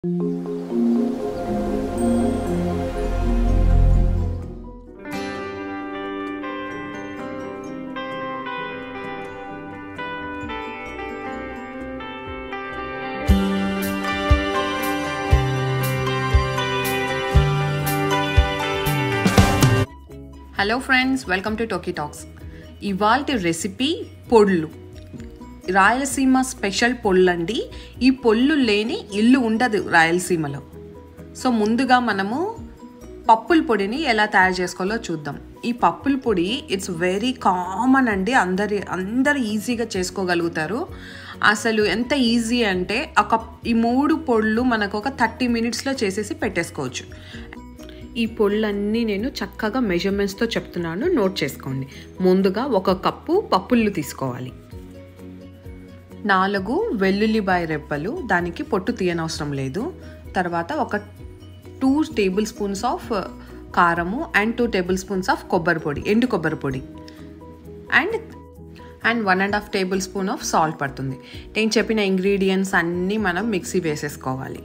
Hello friends welcome to టోకీ talks ఇవాళ recipe పొళ్ళు రాయలసీమ స్పెషల్ పొళ్ళండి ఈ పొళ్ళు లేని ఇల్లు ఉండదు రాయలసీమలో సో ముందుగా మనము పప్పుల పొడిని ఎలా తయారు చేసుకోవాలో చూద్దాం ఈ పప్పుల పొడి ఇట్స్ వెరీ కామన్ అండి అందరి అందరు ఈజీగా చేసుకోగలుగుతారు అసలు ఎంత ఈజీ అంటే ఒక ఈ మూడు పొళ్ళు మనకు ఒక థర్టీ మినిట్స్లో చేసేసి పెట్టేసుకోవచ్చు ఈ పొళ్ళన్నీ నేను చక్కగా మెజర్మెంట్స్తో చెప్తున్నాను నోట్ చేసుకోండి ముందుగా ఒక కప్పు పప్పుళ్ళు తీసుకోవాలి నాలుగు వెల్లుల్లిబాయి రెప్పలు దానికి పొట్టు తీయనవసరం లేదు తర్వాత ఒక టూ టేబుల్ స్పూన్స్ ఆఫ్ కారము and two table spoons of కొబ్బరి పొడి ఎండు కొబ్బరి పొడి and and one and half table spoon of salt పడుతుంది నేను చెప్పిన ఇంగ్రీడియంట్స్ అన్నీ మనం మిక్సీ వేసేసుకోవాలి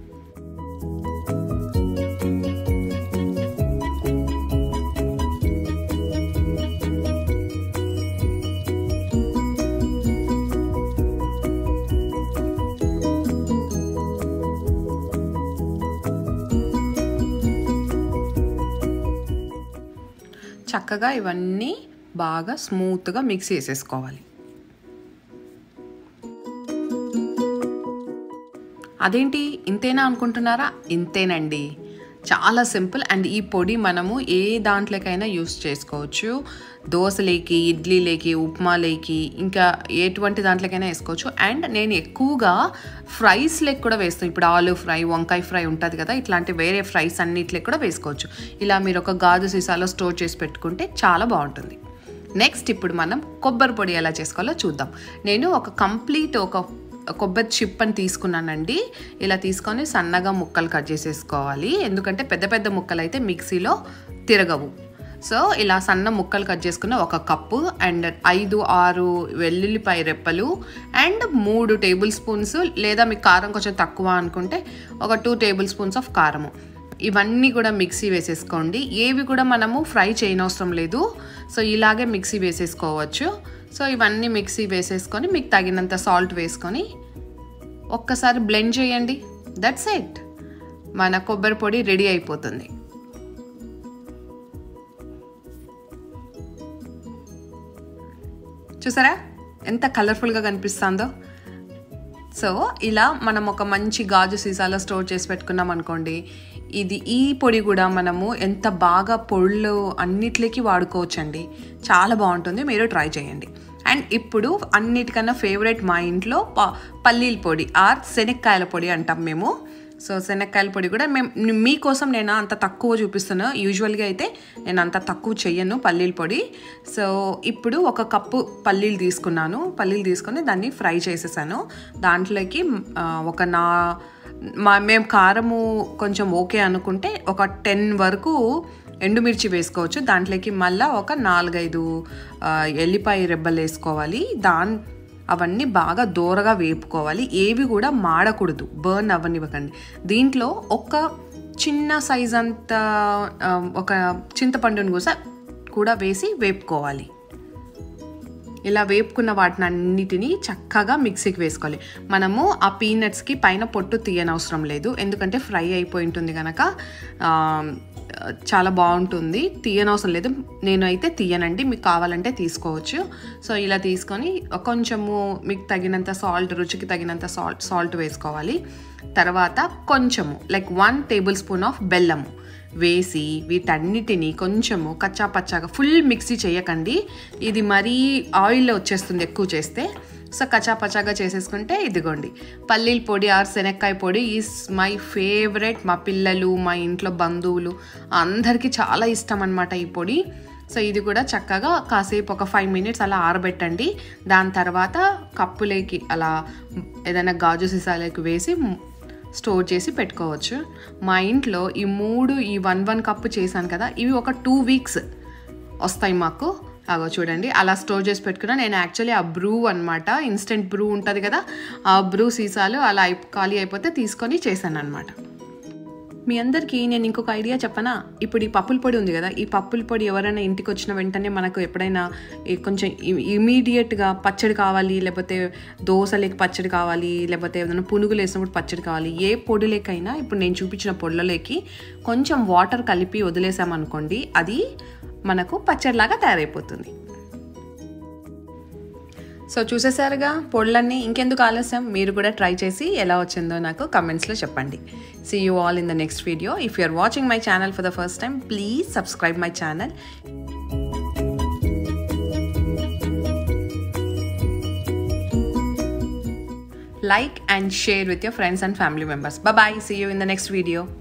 చక్కగా ఇవన్నీ బాగా స్మూత్గా మిక్స్ చేసేసుకోవాలి అదేంటి ఇంతేనా అనుకుంటున్నారా ఇంతేనండి చాలా సింపుల్ అండ్ ఈ పొడి మనము ఏ దాంట్లోకైనా యూస్ చేసుకోవచ్చు దోశలేకి ఇడ్లీలేకి ఉప్మాలేకి ఇంకా ఎటువంటి దాంట్లోకైనా వేసుకోవచ్చు అండ్ నేను ఎక్కువగా ఫ్రైస్ లెక్ కూడా వేస్తాను ఇప్పుడు ఆలు ఫ్రై వంకాయ ఫ్రై ఉంటుంది కదా ఇట్లాంటి వేరే ఫ్రైస్ అన్నిట్లకి కూడా వేసుకోవచ్చు ఇలా మీరు ఒక గాజు సీసాలో స్టోర్ చేసి పెట్టుకుంటే చాలా బాగుంటుంది నెక్స్ట్ ఇప్పుడు మనం కొబ్బరి పొడి ఎలా చేసుకోవాలో చూద్దాం నేను ఒక కంప్లీట్ ఒక కొబ్బరి చిప్ అని తీసుకున్నానండి ఇలా తీసుకొని సన్నగా ముక్కలు కట్ చేసేసుకోవాలి ఎందుకంటే పెద్ద పెద్ద ముక్కలు అయితే మిక్సీలో తిరగవు సో ఇలా సన్న ముక్కలు కట్ చేసుకున్న ఒక కప్పు అండ్ ఐదు ఆరు వెల్లుల్లిపాయ రెప్పలు అండ్ మూడు టేబుల్ స్పూన్స్ లేదా మీకు కారం కొంచెం తక్కువ అనుకుంటే ఒక టూ టేబుల్ స్పూన్స్ ఆఫ్ కారము ఇవన్నీ కూడా మిక్సీ వేసేసుకోండి ఏవి కూడా మనము ఫ్రై చేయనవసరం లేదు సో ఇలాగే మిక్సీ వేసేసుకోవచ్చు సో ఇవన్నీ మిక్సీ వేసేసుకొని మీకు తగినంత సాల్ట్ వేసుకొని ఒక్కసారి బ్లెండ్ చేయండి దట్స్ ఇట్ మన కొబ్బరి పొడి రెడీ అయిపోతుంది చూసారా ఎంత కలర్ఫుల్గా కనిపిస్తుందో సో ఇలా మనం ఒక మంచి గాజు సీసాలో స్టోర్ చేసి పెట్టుకున్నాం అనుకోండి ఇది ఈ పొడి కూడా మనము ఎంత బాగా పొళ్ళు అన్నిట్లోకి వాడుకోవచ్చండి చాలా బాగుంటుంది మీరు ట్రై చేయండి అండ్ ఇప్పుడు అన్నిటికన్నా ఫేవరెట్ మా ఇంట్లో ప పల్లీల పొడి ఆర్ శనక్కాయల పొడి అంటాం మేము సో శనక్కాయల పొడి కూడా మేము మీకోసం నేను అంత తక్కువ చూపిస్తాను యూజువల్గా అయితే నేను అంత తక్కువ చెయ్యను పల్లీల పొడి సో ఇప్పుడు ఒక కప్పు పల్లీలు తీసుకున్నాను పల్లీలు తీసుకొని దాన్ని ఫ్రై చేసేసాను దాంట్లోకి ఒక నా మా మేము కారము కొంచెం ఓకే అనుకుంటే ఒక టెన్ వరకు ఎండుమిర్చి వేసుకోవచ్చు దాంట్లోకి మళ్ళీ ఒక నాలుగైదు ఎల్లిపాయ రెబ్బలు వేసుకోవాలి దాని అవన్నీ బాగా దూరగా వేపుకోవాలి ఏవి కూడా మాడకూడదు బర్న్ అవ్వనివ్వకండి దీంట్లో ఒక చిన్న సైజ్ అంత ఒక చింతపండుని కూడా కూడా వేసి వేపుకోవాలి ఇలా వేపుకున్న వాటిని అన్నిటినీ చక్కగా మిక్సీకి వేసుకోవాలి మనము ఆ పీనట్స్కి పైన పొట్టు తీయనవసరం లేదు ఎందుకంటే ఫ్రై అయిపోయి ఉంటుంది కనుక చాలా బాగుంటుంది తీయనవసరం లేదు నేనైతే తీయనండి మీకు కావాలంటే తీసుకోవచ్చు సో ఇలా తీసుకొని కొంచెము మీకు తగినంత సాల్ట్ రుచికి తగినంత సాల్ట్ సాల్ట్ వేసుకోవాలి తర్వాత కొంచెము like one table spoon of బెల్లము వేసి వీటన్నిటిని కొంచెము కచ్చా పచ్చాగా ఫుల్ మిక్సీ చేయకండి ఇది మరీ ఆయిల్లో వచ్చేస్తుంది ఎక్కువ చేస్తే సో కచాపచాగా చేసేసుకుంటే ఇదిగోండి పల్లీల పొడి ఆర్ శనక్కాయ పొడి ఈజ్ మై ఫేవరెట్ మా పిల్లలు మా ఇంట్లో బంధువులు అందరికీ చాలా ఇష్టం అనమాట ఈ పొడి సో ఇది కూడా చక్కగా కాసేపు ఒక ఫైవ్ మినిట్స్ అలా ఆరబెట్టండి దాని తర్వాత కప్పులేకి అలా ఏదైనా గాజు సీసాలకి వేసి స్టోర్ చేసి పెట్టుకోవచ్చు మా ఇంట్లో ఈ మూడు ఈ వన్ వన్ కప్పు చేశాను కదా ఇవి ఒక టూ వీక్స్ వస్తాయి మాకు అగో చూడండి అలా స్టోర్ చేసి పెట్టుకున్నా నేను యాక్చువల్లీ ఆ బ్రూ అనమాట ఇన్స్టెంట్ బ్రూ ఉంటుంది కదా ఆ బ్రూ సీసాలు అలా అయి ఖాళీ అయిపోతే తీసుకొని చేశాను అనమాట మీ అందరికీ నేను ఇంకొక ఐడియా చెప్పనా ఇప్పుడు ఈ పప్పుల పొడి ఉంది కదా ఈ పప్పుల పొడి ఎవరైనా ఇంటికి వచ్చిన వెంటనే మనకు ఎప్పుడైనా ఈ కొంచెం ఇమీడియట్గా పచ్చడి కావాలి లేకపోతే దోశలేకి పచ్చడి కావాలి లేకపోతే ఏదైనా పునుగులు వేసినప్పుడు పచ్చడి కావాలి ఏ పొడిలేకైనా ఇప్పుడు నేను చూపించిన పొడిలోకి కొంచెం వాటర్ కలిపి వదిలేసామనుకోండి అది మనకు పచ్చడిలాగా తయారైపోతుంది సో చూసేసారుగా పొడులన్నీ ఇంకెందుకు ఆలస్యం మీరు కూడా ట్రై చేసి ఎలా వచ్చిందో నాకు కమెంట్స్లో చెప్పండి see you all in the next video if you are watching my channel for the first time please subscribe my channel like and share with your friends and family members. Bye bye. See you in the next video.